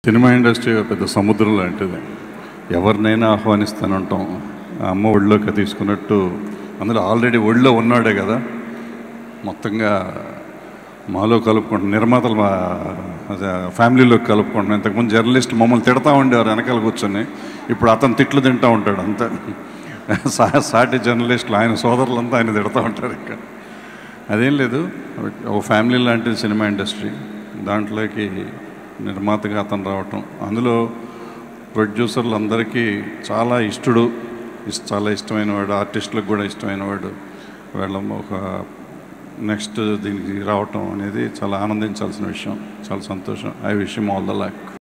cinema industry పెద్ద సముద్రం లాంటిది ఎవరినైనా ఆహ్వానిస్తానంటాం ఆ అమ్మ ఒళ్ళోకి తీసుకున్నట్టు అందులో ఆల్రెడీ ఒళ్ళో ఉన్నాడే కదా మొత్తంగా మాలో కలుపుకుంటాం నిర్మాతలు మా అదే ఫ్యామిలీలోకి కలుపుకుంటాం ఇంతకుముందు జర్నలిస్ట్ మమ్మల్ని తిడతా ఉండేవారు వెనకాల కూర్చొని ఇప్పుడు అతను తిట్లు తింటూ ఉంటాడు అంతే సా సాటి జర్నలిస్టులు ఆయన సోదరులంతా ఆయన తిడతా ఉంటారు ఇక్కడ అదేం లేదు ఒక ఫ్యామిలీ లాంటిది సినిమా ఇండస్ట్రీ దాంట్లోకి నిర్మాతగా అతను రావటం అందులో ప్రొడ్యూసర్లు అందరికీ చాలా ఇష్టడు ఇస్- చాలా ఇష్టమైన వాడు ఆర్టిస్టులకు కూడా ఇష్టమైన వాడు వీళ్ళ ఒక నెక్స్ట్ దీనికి రావటం అనేది చాలా ఆనందించాల్సిన విషయం చాలా సంతోషం ఐ విషయం ఆల్ ద లాక్